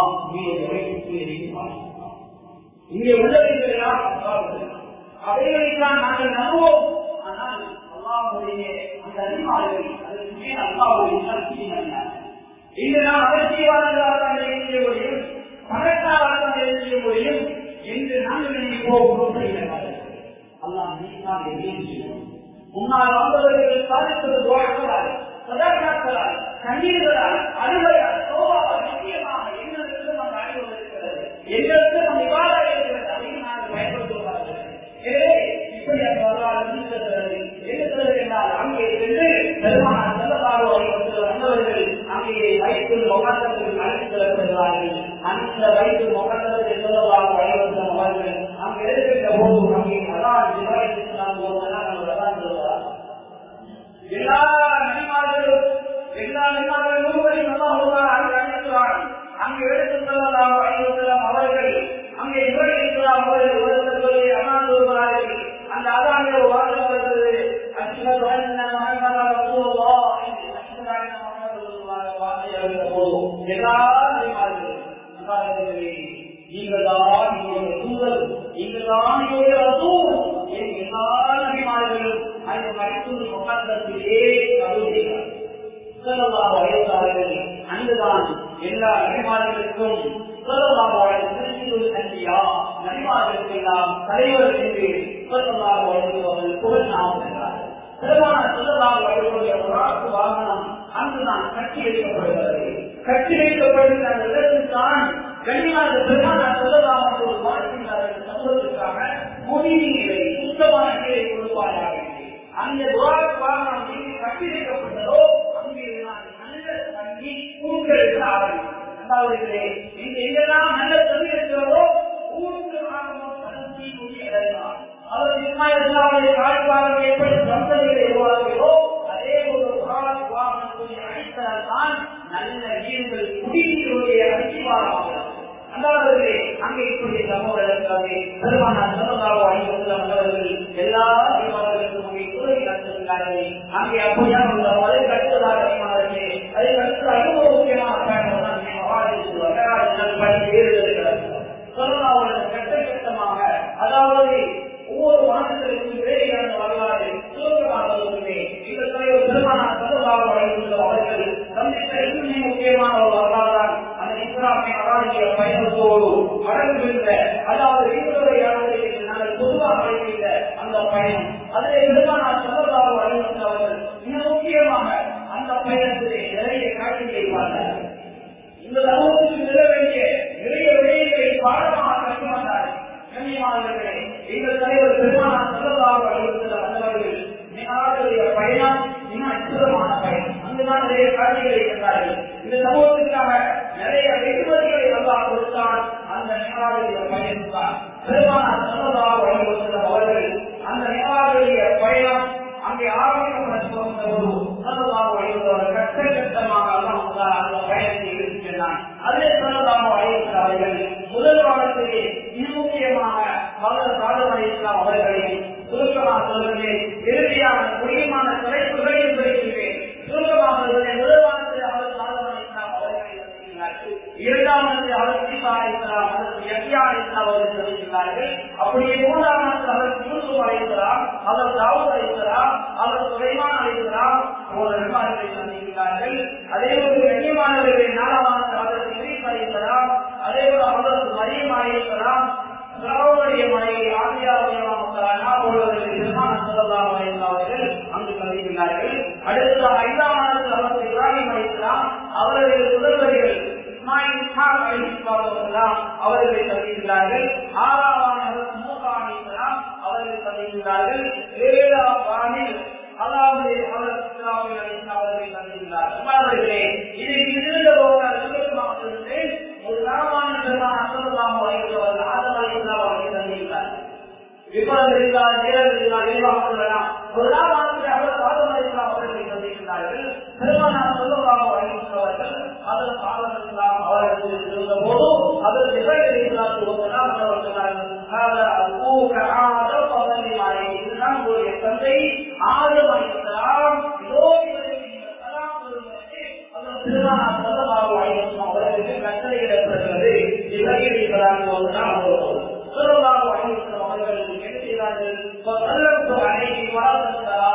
இங்கே உள்ளவர்கள் எல்லாம் அவைகளைத்தான் நாங்கள் நம்புவோம் ஆனால் அல்லாவுடைய அந்த அதிகாரிகள் அதற்கு மேல் அல்லாவுடைய சக்தி அல்ல இன்று நாம் அவசியவாதங்களாக செய்ய முடியும் பணக்காரர்கள் செய்ய முடியும் என்று நாங்கள் நினைப்போம் அல்லாஹ் நீதான் செய்வோம் முன்னால் வந்தவர்கள் சாதித்தது துவாக்களால் சதாக்காக்களால் கண்ணீர்களால் அழுகையால் சோபாவால் நிச்சயமாக எங்களுக்கு நம் அறிவு இருக்கிறது எங்களுக்கு நம் விவாதம் இருக்கிறது அப்படின்னு நாங்கள் பயன்படுத்துவார்கள் எனவே இப்படி அந்த வரலாறு நீக்கிறது இருக்கிறது என்றால் அங்கே சென்று பெருமான செல்லதாரோ வந்தவர்கள் அங்கே வைத்து முகத்தத்தில் அழைத்து செல்லப்படுகிறார்கள் அந்த வைத்து முகத்தத்தில் செல்லதாரோ வழிவந்த அவர்கள் அங்கே இருக்கின்ற போது அங்கே அதான் நிர்வகித்து போது எல்லா நபிமார்களும் எல்லா நபிமார்கள் முழுவதையும் அல்லாஹ் அங்கே எடுத்து செல்லலாம் ஐநூறு அவர்கள் அங்கே நிர்வகிக்கலாம் அவர்கள் ஒருத்தர்களை அண்ணாந்து வருகிறார்கள் அந்த அதானிய வார்த்தை வருகிறது அஷ்ஹது அன்ன முஹம்மது ரசூலுல்லாஹ் என்று அஷ்ஹது அன்ன முஹம்மது ரசூலுல்லாஹ் வார்த்தை எழுந்த போது எல்லா நபிமார்களும் நீங்கள் தான் உங்களுடைய தூதர் நீங்கள் தான் உங்களுடைய ரசூல் எல்லா நபிமார்களும் அந்த மருத்துவ முகாந்தத்திலே கருதுகிறார் அங்குதான் எல்லா நபிமார்களுக்கும் நபிமார்களுக்கு எல்லாம் தலைவர் என்று புகழ் நாம் சென்றார்கள் பெருமான சொல்லலாம் அவர்களுடைய ஒரு வாகனம் அங்குதான் கட்டி வைக்கப்படுகிறது கட்டி வைக்கப்படுகிற அந்த இடத்துக்கான் கண்ணியாக பெருமான சொல்லலாம் அவர்கள் வாழ்கின்றார்கள் சமூகத்திற்காக குடிநீரை சுத்தமான நீரை கொடுப்பாயாக அந்த வாகனம் எங்கு கட்டி வைக்கப்பட்டதோ அங்கே நான் நல்ல தண்ணி உங்களுக்கு ஆரம்பிக்கும் அதாவது இங்கு எங்கெல்லாம் நல்ல தண்ணி இருக்கிறதோ ஊருக்கு ஆரம்பம் தண்ணி குடியடைந்தார் அவர் இஸ்மாயிலாவுடைய காய்ப்பாளர்கள் எப்படி சந்ததிகளை உருவாக்குகிறோ அதே ஒரு வாகனத்துடைய அடித்தளம் தான் நல்ல நீர்கள் குடிநீருடைய அடிவாரமாகிறது அதாவது அங்கே இப்படி சமூக இருக்காது பெருமான சொந்தமாக அணிவர்கள் வந்தவர்கள் எல்லா தீபாவளிகளுக்கும் அங்கே உதவி நடத்துகிறார்கள் அங்கே அப்படியாக உள்ள அதை கட்டுவதாக அதிகமானது அதை கட்டு அனுபவ முக்கியமான கட்ட கட்டமாக அதாவது ஒவ்வொரு மாநிலத்திற்கும் வேலையான வரலாறு சுதந்திரமாக சொல்லுமே இந்த தலைவர் பெருமான சொந்தமாக வழங்குள்ள அவர்கள் சந்தித்த இன்னுமே முக்கியமான ஒரு வரலாறு அந்த இஸ்லாமிய அராஜிய பயணத்தோடு அடங்குகின்ற அதாவது இருவரையாளர்கள் என்று நாங்கள் பொதுவாக அழைக்கின்ற அந்த பயணம் அதிலே பெருமான சொந்தமாக வழங்குகின்றவர்கள் மிக முக்கியமாக அந்த பயணத்திலே நிறைய காட்சிகளை பார்த்தார்கள் இந்த சமூகத்துக்கு நில வேண்டிய நிறைய விடயங்களை பாடமாக கற்றுமாட்டார்கள் கண்ணியமானவர்களே எங்கள் தலைவர் பெருமானார் சொல்லதாக வலியுறுத்தல் வந்தவர்கள் மிகாவுடைய பயணம் மிக அற்புதமான பயணம் அங்குதான் நிறைய காட்சிகளை கண்டார்கள் இந்த சமூகத்திற்காக நிறைய வெகுமதிகளை நல்லா கொடுத்தான் அந்த மிகாவுடைய பயணம் தான் பெருமானார் சொல்லதாக வலியுறுத்தல் அவர்கள் அந்த மிகாவுடைய பயணம் அங்கே ஆரம்பிக்கப்பட்ட ஒரு சொல்லதாக வலியுறுத்தவர் கட்ட கட்டமாக அந்த பயணத்தை இருக்கின்றான் அதே சொல்லதாக வலியுறுத்தல் அவர்கள் முதல் காலத்திலே மிக முக்கியமாக மகள் சாதனை இஸ்லாம் அவர்களையும் சுருக்கமாக சொல்கிறேன் இறுதியான முக்கியமான தலைப்புகளையும் படிக்கின்றேன் சுருக்கமாக சொல்கிறேன் முதல் வாரத்தில் அவர் சாதனை இஸ்லாம் அவர்களை சந்திக்கிறார்கள் இரண்டாவது அவர் சீபா அலிஸ்லாம் அதற்கு யக்கியா அலிஸ்லாம் அவர்கள் சந்திக்கிறார்கள் அப்படியே மூன்றாவது அவர் யூசுப் அலிஸ்லாம் அவர் தாவூத் அலிஸ்லாம் அவர் சுலைமான் அலிஸ்லாம் ஒரு நிர்வாகிகளை சந்திக்கிறார்கள் அதே ஒரு கண்ணியமானவர்களை நாலாவது அதற்கு இரிஸ் அலிஸ்லாம் அதே போல அவரது மரியம் அலிஸ்லாம் சகோதரிய மனைவி அவர்கள் அங்கு சந்திக்கிறார்கள் அடுத்த ஐந்தாம் ஆண்டு அவர்கள் இப்ராஹிம் அலிஸ்லாம் அவர்கள் முதல்வர்கள் அவர்களை சந்திக்கிறார்கள் ஆறாம் ஆண்டு மூசா அலிஸ்லாம் அவர்கள் சந்திக்கிறார்கள் ஏழாம் ஆண்டில் அதாவது அவர் இஸ்லாமிய அவர்களை சந்திக்கிறார் அம்மாவர்களே இதுக்கு இருந்த போது ஒரு சாமான பெருமான அசல்லாம் வகையில் ஆதம் அலி இஸ்லாம் அவர்களை சந்திக்கிறார் விபரம் இருந்தால் நேரம் இருந்தால் விரிவாக சொல்லலாம் ஒரு நாள் அவர் ஆதம் அலி இஸ்லாம் அவர்களை சந்திக்கிறார்கள் பெருமான சொல்லலாம் வகையில் அதன் ஆதம் இஸ்லாம் அவர்கள் இருந்த போது அதன் நிகழ்ச்சி இதுதான் உங்களுடைய தந்தை ஆதம் அலி இஸ்லாம் இதோ அவர்களுக்கு கட்டளையிடப்படுகிறது இலங்கையிலான போதுதான் அவர்கள் என்ன செய்தார்கள் அன்னைக்கு வாழ்ந்தாரா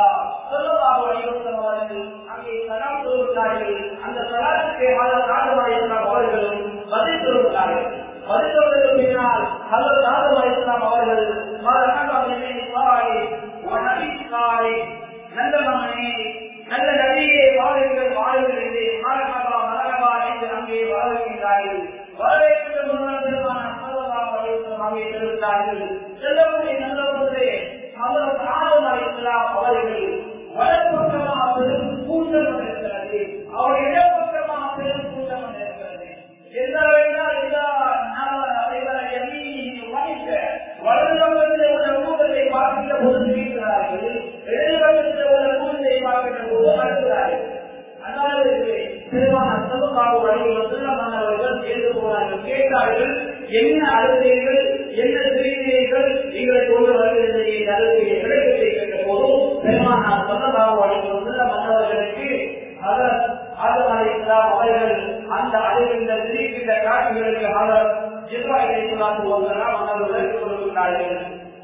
அங்கே சலாம் சொல்கிறார்கள் அந்த சலாத்துக்கு அவர்களும் பதில் சொல்கிறார்கள் பதில் சொல்வதற்கு பின்னால் ஹலர் ஆதம் அலிஸ்லாம் அவர்கள் நல்ல மகனே நல்ல நபியே வாழுங்கள் வாழுங்கள் என்று மரகபா மரகபா என்று அங்கே வாழ்கின்றார்கள் வரவேற்கின்ற முன்னாள் அங்கே செலுத்தார்கள் செல்லக்கூடிய நல்லவர்களே அவர் ஆதம் அலிஸ்லாம் அவர்கள் வடப்பக்கமாக பெரும் கூட்டம் இருக்கிறது அவர் இடப்பக்கமாக பெரும் கூட்டம் இருக்கிறது எந்த வேண்டால் எல்லா வலது பக்கத்தில் உள்ள கூட்டத்தை பார்க்கின்ற போது இருக்கிறார்கள் இடது பக்கத்தில் உள்ள கூட்டத்தை பார்க்கின்ற போது அழுகிறார்கள் அதனால திருமண சமூக வழியில் அவர்கள் சேர்ந்து போனார்கள் கேட்டார்கள் என்ன அழுதீர்கள் என்ன செய்தீர்கள் எங்களை கொண்டு வருகிறது அழுகையை விளக்கத்தை கேட்ட போது பெருமான சொந்தமாக வழியில் உள்ள மன்னவர்களுக்கு அவர் அவர்கள் அந்த அழுகின்ற திரிக்கின்ற காட்சிகளுக்கு அவர் ஜிப்ராஹிம் இஸ்லாத்து வந்தெல்லாம் அவர்கள் விளக்கி கொடுக்கிறார்கள்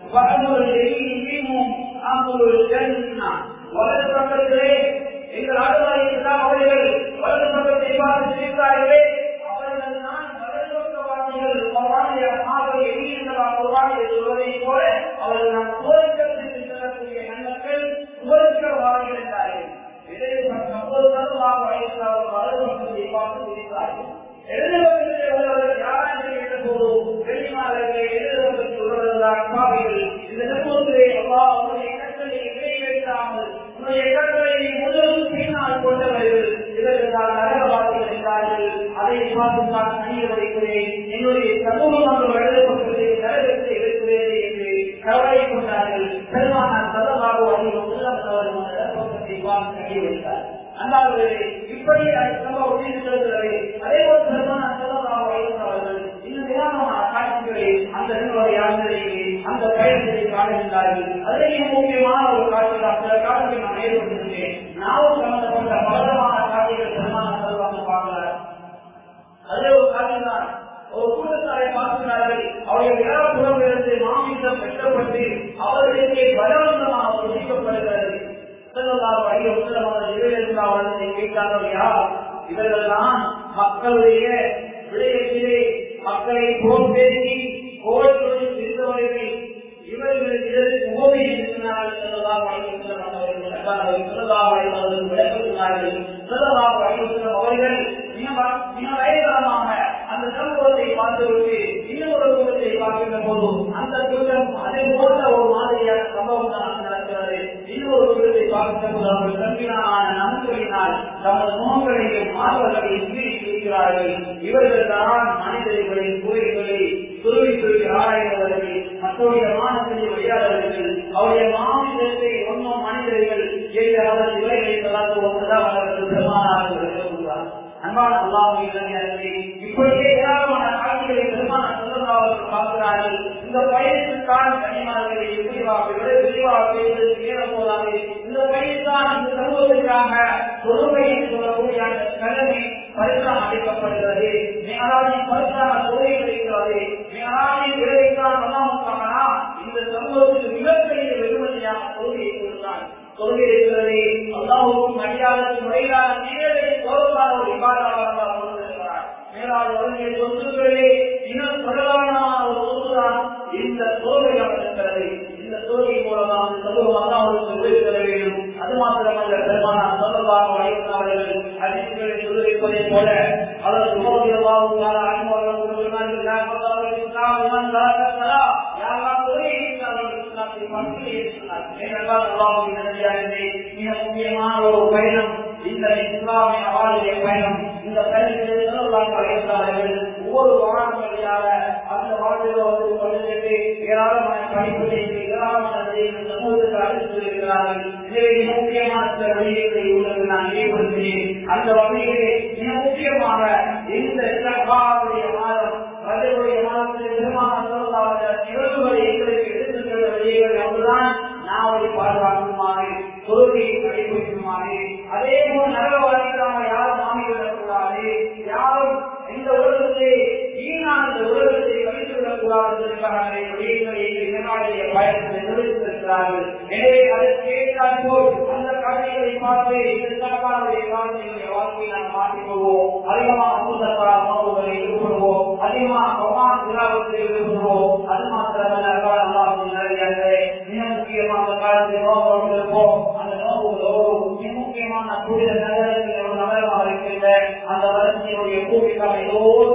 வலது பக்கத்திலே எங்கள் ஆடுவாய் இஸ்லாம் அவர்கள் வலது பக்கத்தை பார்த்து சிரித்தார்களே அவர்கள் தான் வலது பக்கவாதிகள் குர்வானிய மாதிரி எண்ணியிருந்தலாம் குர்வானியை சொல்வதை போல அவர்கள் நாம் சுவர்க்கத்தில் செல்லக்கூடிய நன்மக்கள் சுவர்க்கவாதிகள் என்றார்கள் இதை அப்போது தான் வயசாக வலது பக்கத்தை பார்த்து சிரித்தார்கள் இடது பக்கத்தில் உள்ளவர்கள் யாரா என்று கேட்டபோது வெளிமாறர்களே இடது பக்கத்தில் உள்ளவர்கள் அப்பாவிகள் இந்த சமூகத்திலே அப்பா உங்களுடைய கட்டளை நிறைவேற்றாமல் உன்னுடைய கட்டளை முதல் பின்னால் கொண்டவர்கள் இதற்கு நான் நரகவாதிகள் என்றார்கள் அதை பார்த்து நான் அணிய வைக்கிறேன் என்னுடைய சமூகம் அவர்கள் வலது பக்கத்தை நரகத்தை வைக்கிறேன் என்று கவலை கொண்டார்கள் பெருமானார் சதமாக அணியும் உள்ளவர்கள் பக்கத்தை பார்த்து அணிய வைத்தார் அல்லாது இப்படி சம்பவம் சொல்கிறது அதே போல் பெருமானார் சதமாக அவர்கள் இன்னும் நிதானமான காட்சிகளை அந்த நிறுவன யாத்திரையிலே அந்த பயணத்தை காணுகின்றார்கள் அதிலேயும் முக்கியமான ஒரு காட்சி தான் சில காட்சிகள் நான் ஏற்பட்டிருந்தேன் நாவும் சம்பந்தப்பட்ட பலதமான காட்சிகள் பெருமான செல்வாங்க பார்க்கிறார் அதே ஒரு காட்சி தான் ஒரு கூட்டத்தாரை பார்க்கிறார்கள் அவருடைய விழாப்புறம் இருந்து மாமிசம் வெட்டப்பட்டு அவர்களுக்கு பலவந்தமாக ஒதுக்கப்படுகிறது இவர்கள் தான் மக்களுடைய விடயத்திலே மக்களை போர் பேசி கோவில்களில் இருந்தவர்கள் இவர்கள் இதற்கு உபவி இருக்கிறார்கள் அவர்கள் மிக வயதானமாக அந்த சமூகத்தை பார்த்துவிட்டு இன்னொரு கூட்டத்தை பார்க்கின்ற போது அந்த கூட்டம் அதே போன்ற ஒரு மாதிரியான சம்பவம் தான் நடக்கிறது இன்னொரு கூட்டத்தை பார்க்கின்ற போது அவர்கள் கம்பினான நன்மைகளினால் தமது முகங்களையும் மார்பர்களையும் இருக்கிறார்கள் இவர்கள் தான் மனிதர்களின் குறைகளை துருவி துருவி ஆராய்ந்தவர்கள் மற்றவருடைய மானத்தை விளையாடுவர்கள் அவருடைய மாமிசத்தை ஒன்றும் மனிதர்கள் என்ற அவர் இவைகளை தொடர்ந்து ஒன்றுதான் அவர்கள் பெருமானார்கள் சொல்கிறார் அன்பான அல்லாஹ் இப்படியே ஏராளமான காட்சிகளை பெருமான சொல்லுறவர்கள் பார்க்கிறார்கள் இந்த பயணத்திற்கான கனிமார்களை விரிவாக விரிவாக பேசுவதற்கு நேரம் போதாது இந்த பயணத்தான் இந்த சமூகத்திற்காக தொழுகையை சொல்லக்கூடிய அந்த கடமை பரிசாம் அளிக்கப்படுகிறது மேலாவின் பரிசான தொழுகை கிடைக்கிறது மேலாவின் விளைவித்தான் அல்லாமுக்கானா இந்த சமூகத்துக்கு மிகப்பெரிய வெகுமதியாக தொழுகையை கொடுத்தான் தொழுகை இருக்கிறது அல்லாவுக்கும் அடியாளர் முறையிலான நேரடி கௌரவமான ஒரு விவாதமாக கொண்டிருக்கிறார் மேலாளர் அவருடைய சொத்துக்களே மிக பிரதான ஒரு சொத்துதான் இந்த தொழுகை இருக்கிறது இந்த தொழுகை மூலமாக இந்த சமூகம் அல்லாவுக்கு உதவி தர வேண்டும் அது மாத்திரமல்ல பெருமான சொல்லலாம் வழிபட்டார்கள் அதிர்களை சொல்லிருப்பதை போல அவர் சுமோதியவாவும் அனுபவம் சொன்னார்கள் யாரெல்லாம் தொழுகை பங்கிலே இருக்கிறார் ஏனென்றால் அல்லாஹுவின் நல்லடியார்களே, மிக முக்கியமான ஒரு பயணம் இந்த இஸ்லாமிய அவாளுடைய பயணம் இந்த பயணத்திலே செல்லலாம் அழைத்தார்கள் ஒவ்வொரு வாரம் வழியாக அந்த வாழ்வில் வந்து கொண்டிருக்கிறது ஏராளமான படிப்புகளை ஏராளமான விடயங்கள் சமூகத்துக்கு அழைத்து இருக்கிறார்கள் எனவே மிக முக்கியமான சில வழிகளை உள்ளது நான் ஈடுபடுகிறேன் அந்த வகையிலே மிக முக்கியமாக இந்த இலக்காவுடைய மாதம் ரஜவுடைய மாதத்தில் பெருமான நிகழ்வுகளை எங்களுக்கு எடுத்துச் செல்ல வழிகள் ஒன்றுதான் நாவலை பாதுகாக்குமாறு தொழுகையை கடைபிடிக்குமாறு அதே போல் நரக வாழ்க்கையாக யாரும் மாமிவிடக்கூடாது யாரும் இந்த உலகத்தை வீணான இந்த உலகத்தை கழித்து விடக்கூடாது என்பதற்கான விடயங்களை இதனாலேயே பயணத்தை நிறுத்திருக்கிறார்கள் எனவே அதற்கு ஏற்றால் போல் அந்த கதைகளை பார்த்து இந்த சரக்காருடைய காலத்தினுடைய வாழ்க்கையை நாம் மாற்றிக் கொள்வோம் அதிகமாக அமுதக்கார உணவுகளை ஈடுபடுவோம் அதிகமாக பகவான் விழாவத்தில் ஈடுபடுவோம் அது மாத்திரமல்ல அல்லாஹின் நல்லடியார்களே, மிக முக்கியமான காலத்தில் நோக்கம் இருப்போம் அந்த நோக்குகளோடு மிக முக்கியமான புனித நகரத்தில் ஒரு நகரமாக இருக்கின்ற அந்த வளர்ச்சியினுடைய பூமிக்காக எல்லோரும்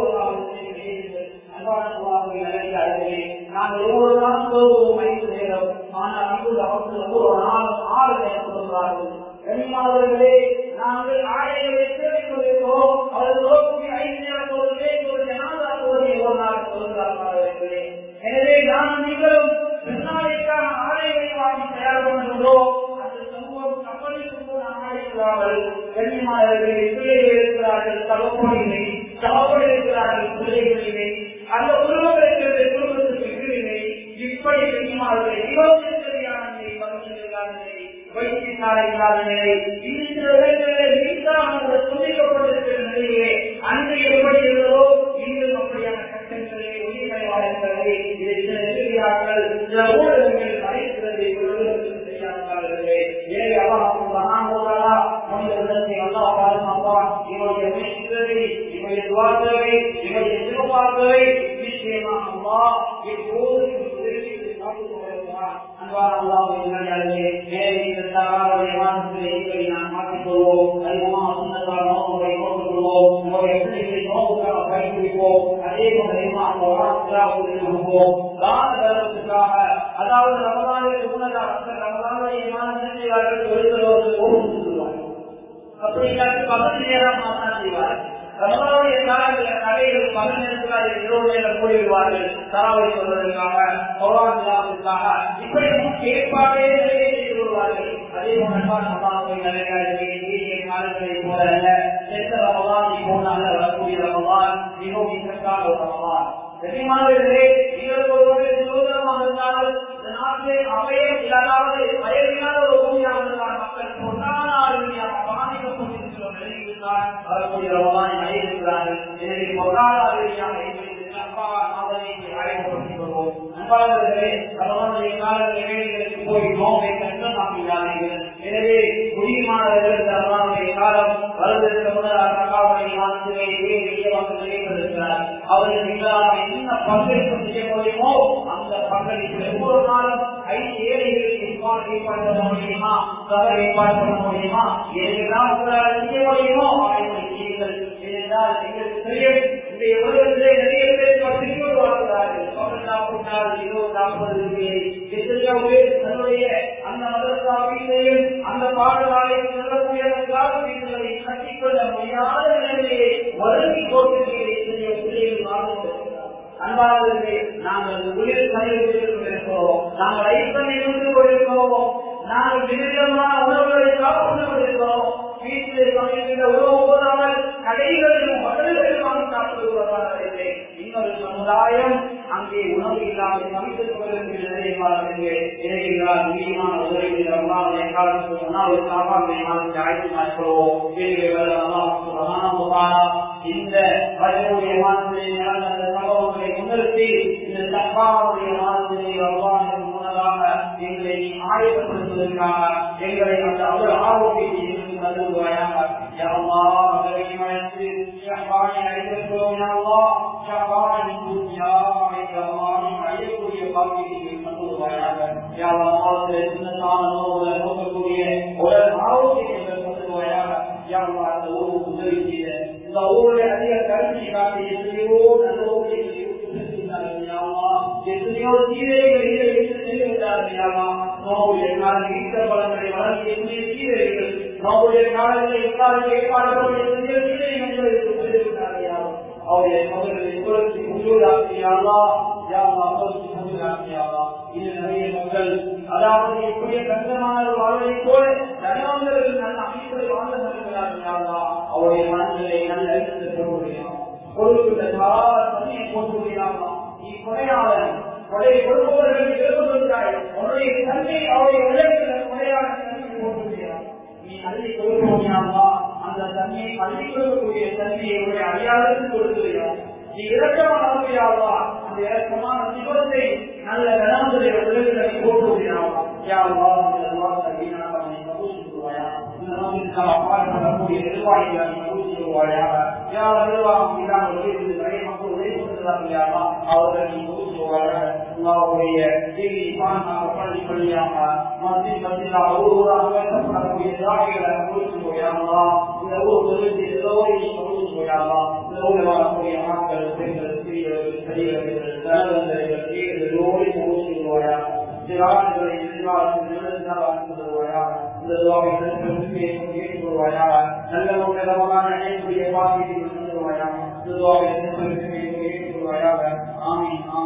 நாங்கள் ஒவ்வொரு நாளும் போதும் ஐந்து நேரம் ஆனால் இப்போது அவர்கள் ஒவ்வொரு நாளும் ஆறு நேரம் சொல்கிறார்கள் கனிமாதவர்களே நாங்கள் ஆடைகளை தேடிக் கொண்டிருக்கிறோம் அவர் நோக்கி ஐந்து நேரம் போதுமே ஒரு ஜனாதா போது ஒரு நாள் சொல்கிறார்கள் எனவே நான் நீங்களும் பின்னாளைக்கான ஆடைகளை வாங்கி தயார் பண்ணுகிறோம் அந்த சமூகம் கப்பலுக்கு போன ஆடைகளாமல் கண்ணியமானவர்கள் பிள்ளைகள் இருக்கிறார்கள் தகப்பனில்லை தகப்பன் இருக்கிறார்கள் பிள்ளைகள் இல்லை அந்த குடும்பங்களுக்கு குடும்பத்துக்கு வீடு இல்லை இப்படி கண்ணியமானவர்கள் இருபத்தி சரியான நிலை பகுதியிலான நிலை வைத்தியசாலை இல்லாத நிலை இந்த இடங்களில் நீட்டாக துண்டிக்கப்பட்டிருக்கிற நிலையிலே அன்று எப்படி இருந்ததோ இன்னும் அப்படியான கட்டங்களே உயிர்களை வாழ்கிறது இதை சில எதிரியாக்கள் சில ஊடகங்கள் மறைக்கிறது செய்யாதே எனவே அல்லாஹ் மகானோதா மனிதர்களை அல்லாஹ் பாதுகாப்பான் இவருடைய முயற்சிகளை இவருடைய துவார்த்தவை இவருடைய எதிர்பார்ப்பவை நிச்சயமாக அல்லாஹ் எப்போதும் உதவிகளை காத்துக் கொண்டிருக்கிறார் அன்பான அல்லாஹ்வின் நல்லடியார்களே எனவே இந்த சகாவுடைய வாசலை எங்களை நாம் மாற்றிக்கொள்வோம் அதிகமாக சொந்தத்தால் நோக்குகளை நோக்கிக்கொள்வோம் நம்முடைய பிள்ளைகளை நோக்குக்காக பயன்படுத்துவோம் அதே போல அதிகமாக இருப்போம் தான தர்மத்துக்காக அதாவது ரமதானுக்கு முன்னதாக ரமதானுடைய மாதத்தில் தொழில்களோடு ஓடும் சொல்லுவார்கள் அப்படி இல்லாட்டி பகல் நேரம் மாதான் செய்வார்கள் ரமதானுடைய காலங்களில் கடைகள் பகல் நேரத்தில் இரவு நேரம் கூடிவிடுவார்கள் தராவை சொல்வதற்காக பகவானுக்காக இப்படி ஏற்பாடே நிறைய செய்து வருவார்கள் அதே போல ரமதானுடைய நிறைய காலங்களை போல அல்ல சென்ற ரமதான் போனால வரக்கூடிய ரமதான் மிகவும் இசக்கான ஒரு ரமதான் கண்ணியமானவர்களே நீங்கள் ஒருவருடைய சுதந்திரமாக இருந்தால் இந்த நாட்டிலே அவையம் இல்லாதாவது பயமில்லாத ஒரு பூமியாக இருந்தால் மக்கள் பொன்னான ஆளுமையாக பாதிக்கப்பட்டிருக்கிற நிலையில் தான் வரக்கூடிய ரமதானை அடையிருக்கிறார்கள் எனவே பொன்னான ஆளுமையாக போய் நோவை கண்டு நாம் இல்லாதீர்கள் எனவே குடிமானவர்கள் தருவானுடைய காலம் வருவதற்கு முன்னதாக காவலை மாற்றுவை வெளியவாக நினைவதற்கிறார் அவர்கள் இல்லாமல் என்ன பங்களிப்பு செய்ய முடியுமோ அந்த பங்களிப்பு ஒவ்வொரு நாளும் ஐந்து ஏழைகளுக்கு ஏற்பாடு ஏற்பாடு பண்ண முடியுமா கவர் ஏற்பாடு பண்ண முடியுமா எதெல்லாம் உங்களால் செய்ய முடியுமோ அதை செய்யுங்கள் ஏனென்றால் எங்களுக்கு தெரியும் இந்த உலகத்திலே நிறைய பேர் பத்திரிகை வாழ்கிறார்கள் பதினாறு நாள் இருபது நாற்பது எத்தனையோ பேர் தன்னுடைய அந்த மதரசா வீட்டையும் அந்த பாடலாலையும் செல்லக்கூடியவர்களாக வீடுகளை கட்டிக்கொள்ள முடியாத நிலையிலே வருந்தி கோட்டிலே எத்தனையோ பிள்ளைகள் வாழ்ந்து அன்பாளர்களே நாங்கள் உயிர் கழிவு கொண்டிருக்கிறோம் நாங்கள் ஐப்பனை இருந்து கொண்டிருக்கிறோம் நாங்கள் விதமான உணவுகளை சாப்பிட்டு கொண்டிருக்கிறோம் வீட்டிலே சமைக்கின்ற உணவு போதாமல் கடைகளிலும் ஹோட்டல்களிலும் வாங்கி சாப்பிட்டு வருவார்களே இன்னொரு சமுதாயம் அங்கே உணவு இல்லாமல் சமைத்துக் கொண்டிருக்கிற நிலையமானவர்களே எனவே நான் முக்கியமான உதவிகள் ரமலானுடைய காலத்துக்கு முன்னால் ஒரு சாப்பாடு மாதத்தை அழைத்து மாற்றுவோம் இந்த வயதுடைய மாதத்திலே நடந்த அந்த சம்பவங்களை முன்னிறுத்தி இந்த சப்பாவுடைய மாதத்திலே ரமலானுக்கு முன்னதாக எங்களை நீ ஆயத்தப்படுத்துவதற்காக எங்களை அந்த அவர் ஆரோக்கியத்தை இருந்து நல்குவாயாக يا الله بارك ويسر شفاعي عليكم يا الله شفاعي يا يا الله عليكم يا قلبي المطلوب يا الله سنتان نور نوركم ولا ஆரோக்கியத்தை நல்குவாயாக يا الله அந்த ஊருக்கு உதவி செய்த இந்த ஊரில் அதிக கருத்தை காட்டி எத்தனையோ நல்ல எத்தனையோ தீரைகள் செய்யாமா நோவுடைய காலம் ஈட்ட பலங்களை வழங்கி எங்கே சீரர்கள் நோவுடைய காலங்களை எவ்வாறு ஏற்பாடுகளுடைய சீரர்கள் அவருடைய மகன்களை குலத்தை முழுவதாக்கியாளா யாவா குலத்தை முழுவதாக்கியாளா இது நிறைய மக்கள் அதாவது எப்படி கஷ்டமான ஒரு வாழ்வை போல தனியாளர்கள் நல்ல அமைப்பை வாழ்ந்து வருகிறார்களா அவருடைய மனங்களை நல்ல அறிந்து பெறுவதையா பொருளுக்கு தாராள தன்மையை போட்டு முடியாமா நீ கொடையாளன் கொடை கொடுப்பவர்களை விரும்புகிறாய் உன்னுடைய தன்மை அவருடைய உலகத்தில் கொடையாள தன்மை போட்டு முடியாது நீ அள்ளி கொடுக்கணும்னா அந்த தன்மையை அள்ளி கொடுக்கக்கூடிய தன்மையை உடைய அடையாளத்தில் கொடுக்கிறோம் நீ இறக்கமான அனுமையாவா அந்த இறக்கமான சிவத்தை நல்ல கணவனுடைய உலகத்தில் போட்டு முடியாமா யாவா பாடப்படக்கூடிய நிர்வாகிகளை ஊசிடுவாயாக யார் நிர்வாகம் இல்லாமல் இருந்து நிறைய மக்கள் உதவி கொண்டிருக்கிறார்களா அவர்கள் நீ ஊசுவாயாக உங்களுடைய செய்தி பாடமாக பள்ளி பள்ளியாக மத்திய மத்தியில் ஊராக வைக்கப்படக்கூடிய திராவிகளை ஊசுவாயா இந்த ஊர் தொழில் எல்லோரும் நீ ஊசுவாயா இந்த ஊரில் வரக்கூடிய மக்கள் பெண்கள் சிறியவர்கள் பெரியவர்கள் தனவந்தர்கள் எல்லோரும் ஊசுவாயா திராவிடர்களை எதிர்காலத்தில் நிலநிறுவாயா இந்த துவாவை நல்ல ஒரு நிலமான பாக்கியத்தை இந்த துவாவை